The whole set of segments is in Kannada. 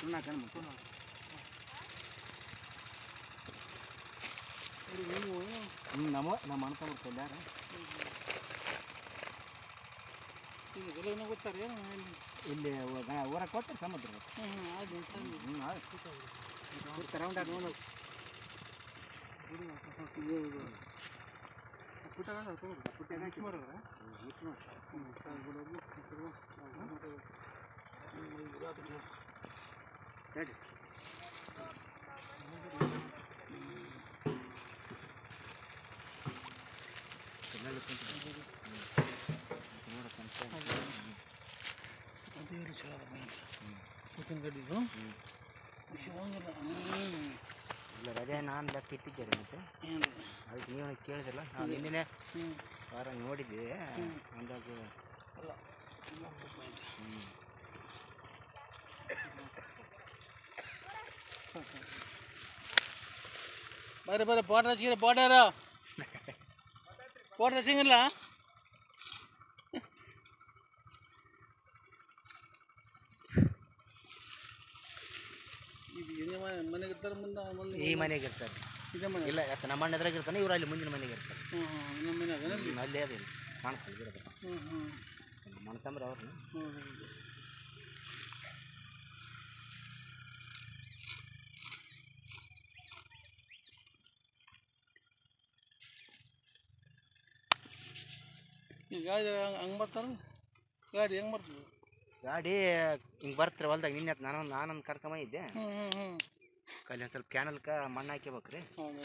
ಸುಣ್ಣಾಕ ಮತ್ತು ಹ್ಞೂ ನಮ್ಮ ನಮ್ಮ ಅಣ್ತಂಬ್ರ ಕಲ್ಯಾಣ ಗೊತ್ತಾರೆ ಇಲ್ಲಿ ಊರಾಗ ಕೊಡ್ತಾರೆ ಸಮುದ್ರ ಹ್ಞೂ ಆಯ್ತು ಹ್ಞೂ ಆಯ್ತು ರೌಂಡ್ ಆಗಿ ನೋಡು ಹೇಳಿ ಅದೇ ಚಲೋ ಕೂತಿನ ಗಡ್ಡಿದು ಶಿವಂಗಿಲ್ಲ ಹ್ಞೂ ಇಲ್ಲ ರಜೆ ನಾನು ಲೆಕ್ಕ ಇಟ್ಟಿದ್ದೆ ಮತ್ತೆ ಏನು ಅದಕ್ಕೆ ನೀವು ಕೇಳಿದಿಲ್ಲ ನಾವು ನಿನ್ನೆ ಹ್ಞೂ ವಾರ ನೋಡಿದ್ವಿ ಅಂದಾಜು ಅಲ್ಲ ಮೂವತ್ತು ಪಾಯಿಂಟ್ ಹ್ಞೂ ಬರ್ರಿ ಬರ್ರಿ ಬೋಟ್ ಹಚ್ಚಿರ ಬೋಟ್ಯಾರ ಬೋಟ್ ಹಚ್ಚಂಗಿಲ್ಲ ಇದು ಇದೇ ಮನೆ ಮನೆಗೆ ಇರ್ತಾರೆ ಮುಂದೆ ಮುಂದೆ ಈ ಮನೆಗೆ ಇರ್ತಾರೆ ಇದೇ ಮನೆ ಇಲ್ಲ ಯಾಕೆ ನಮ್ಮ ಅಣ್ಣ ಎದುರಾಗ ಇರ್ತಾನೆ ಇವ್ರು ಅಲ್ಲಿ ಮುಂದಿನ ಮನೆಗೆ ಇರ್ತಾರೆ ಹ್ಞೂ ಹ್ಞೂ ನಮ್ಮ ಮನೆ ಅದರಲ್ಲಿ ಹ್ಮ್, ಅಲ್ಲೇ ಅದೇ ಕಾಣ್ತದೆ ಗಿಡದ ಹ್ಞೂ ಹ್ಞೂ ಮಣ್ತಂಬ್ರ ಅವ್ರನ್ನ ಹ್ಞೂ ಹ್ಞೂ ಈ ಗಾಡಿ ಹಂಗೆ ಬರ್ತಾರೆ ಗಾಡಿ ಹೆಂಗೆ ಬರ್ತದೆ ಗಾಡಿ ಹಿಂಗೆ ಬರ್ತಾರೆ ಹೊಲ್ದಾಗ ನಿನ್ನೆ ನಾನು ನಾನೊಂದು ಕರ್ಕೊಂಬ ಇದ್ದೆ ಹ್ಞೂ ಹ್ಞೂ ಹ್ಞೂ ಅಲ್ಲಿ ಒಂದು ಸ್ವಲ್ಪ ಕ್ಯಾನಲ್ಕ ಮಣ್ಣು ಹಾಕ್ಯಬೇಕ್ರಿ ಹೌದು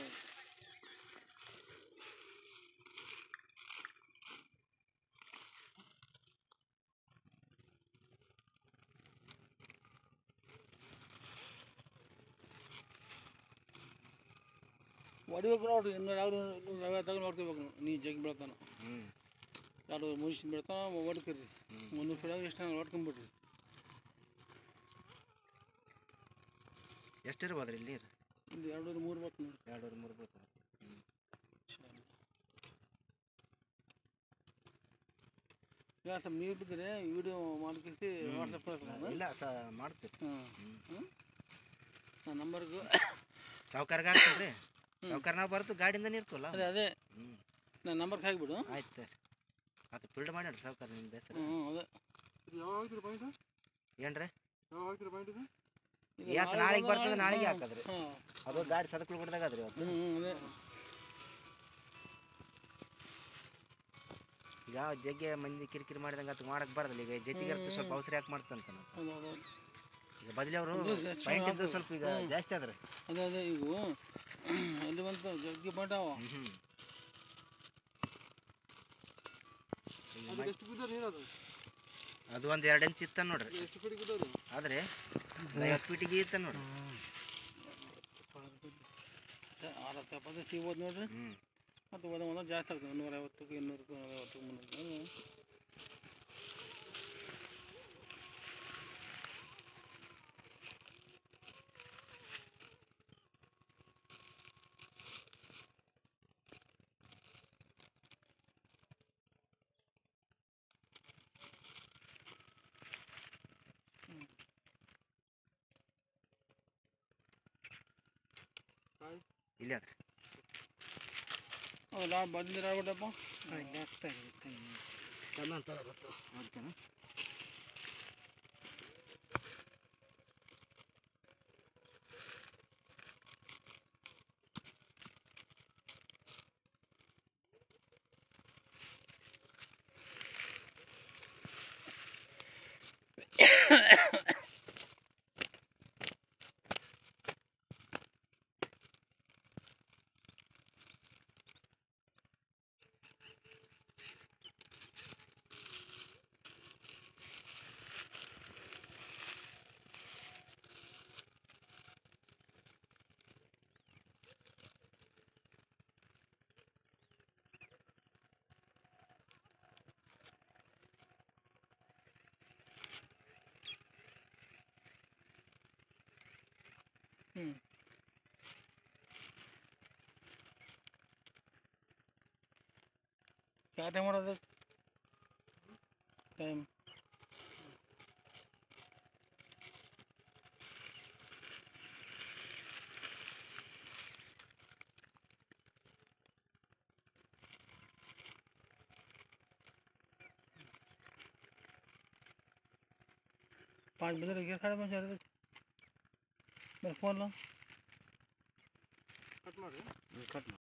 ಹೊಡಿಬೇಕು ನೋಡ್ರಿ ಇನ್ನು ಯಾರು ತಗೊಂಡು ನೋಡ್ಕೋಬೇಕು ನೀ ಜಗ್ ಬೆಳ್ತಾನ ಹ್ಞೂ ಎರಡು ಮುಗಿಸಿ ಬೆಳ್ತಾನ ಹೊಡ್ಕರಿ ಮುನ್ನೂರು ಫೀಟಾಗ ಎಷ್ಟು ಹೊಡ್ಕೊಂಬಿಡ್ರಿ ಎಷ್ಟು ಇರ್ಬೋದ್ರಿ ಇಲ್ಲಿ ನೀರು ಇಲ್ಲಿ ಎರಡು ಮೂರು ಬತ್ತು ನೋಡಿ ಎರಡೂವರೆ ಮೂರು ಬೀಳ್ತದೆ ಹ್ಞೂ ಈಗ ಸ್ವಲ್ಪ ನೀರು ಬಿದ್ದರೆ ವಿಡಿಯೋ ಮಾಡ್ಕಿಸಿ ವಾಟ್ಸಪ್ ಕಳಿಸ್ತಾನೆ ಇಲ್ಲ ಸ ಮಾಡ್ತೀವಿ ಹಾಂ ಹ್ಞೂ ನನ್ನ ನಂಬರ್ಗೂ ಸಾವ್ಕಾರ್ಗೆ ಹಾಕ್ತೀವಿ ರೀ ಸಾವ್ಕಾರ ನಾವು ಬರ್ತು ಗಾಡಿಯಿಂದ ನೀರ್ತವಲ್ಲ ಅದೇ ಅದೇ ಹ್ಞೂ ನನ್ನ ನಂಬರ್ಗೆ ಹಾಕ್ಬಿಡು ಆಯ್ತು ಸರ್ ಅದು ಫಿಲ್ಡ್ ಮಾಡ್ಯಾಡ್ರಿ ಸಾವ್ಕಾರ ನಿಮ್ಮ ಹೆಸರು ಹ್ಞೂ ಅದೇ ಇದು ಯಾವಾಗ ಹಾಕ್ತೀರಿ ಪಾಯಿಂಟ್ ಏನ್ರಿ ಯಾವಾಗ ಹಾಕ್ತೀರಿ ಪಾಯಿಂಟ್ ಇದು ಯಾಕೆ ನಾಳೆಗೆ ಬರ್ತದೆ ನಾಳೆಗೆ ಹಾಕದ್ರಿ ಹಾಂ ಅದು ಗಾಡಿ ಸದಕ್ಳು ಕೊಡ್ದಾಗ ಅದ್ರಿ ಇವತ್ತು ಹ್ಞೂ ಹ್ಞೂ ಅದೇ ಈಗ ಜಗ್ಗೆ ಮಂದಿ ಕಿರಿಕಿರಿ ಮಾಡಿದಂಗೆ ಅದು ಮಾಡಕ್ಕೆ ಬರೋದಿಲ್ಲ ಈಗ ಜೊತೆಗೆ ಸ್ವಲ್ಪ ಅವಸರ ಯಾಕೆ ಮಾಡ್ತಂತ ನಾನು ಹೌದು ಹೌದು ಈಗ ಬದಲಿ ಅವರು ಅದು ಹೆಚ್ಚು ಪಾಯಿಂಟ್ ಇದ್ದು ಹಾಕೋದು. ಸ್ವಲ್ಪ ಈಗ ಜಾಸ್ತಿ ಆದ್ರೆ ಅದೇ ಅದೇ ಈಗ ಎಲ್ಲಿ ಬಂತು ಜಗ್ಗಿ ಪಾಯಿಂಟ್ ಅವ ಹ್ಞೂ ಎಷ್ಟು ಬಿದ್ದವ್ರು ನೀರು ಅದು ಅದು ಒಂದು ಎರಡು ಇಂಚ್ ಇತ್ತ ನೋಡ್ರಿ ಎಷ್ಟು ಫೀಟ್ ಬಿದ್ದವ್ರು ಆದ್ರೆ ಐವತ್ತು ಫೀಟಿಗೆ ಇತ್ತ ನೋಡ್ರಿ ಆರತ್ತು ಎಪ್ಪತ್ತು ಸಿಗ್ಬೋದು ನೋಡ್ರಿ ಹ್ಞೂ ಮತ್ತು ಒಂದೊಂದು ಒಂದೊಂದು ಜಾಸ್ತಿ ಆಗ್ತದೆ ನೂರ ಐವತ್ತಕ್ಕೆ ಇನ್ನೂರಕ್ಕೆ ಐವತ್ತು ಮುನ್ನೂರು ಇಲ್ಲಿ ಆದ್ರಿ ಹೌದಾ ಬಂದಿರ ಆಗ್ಬಿಟ್ಟಪ್ಪ ಓಕೆನಾ ಹ್ಞೂ ಯಾವ ಟೈಮ್ ಮಾಡೋದು ಟೈಮ್ पाँच बजे रखिए साढ़े पाँच साढ़े मेरा फ़ोन लो ಕಟ್ ಮಾಡಿ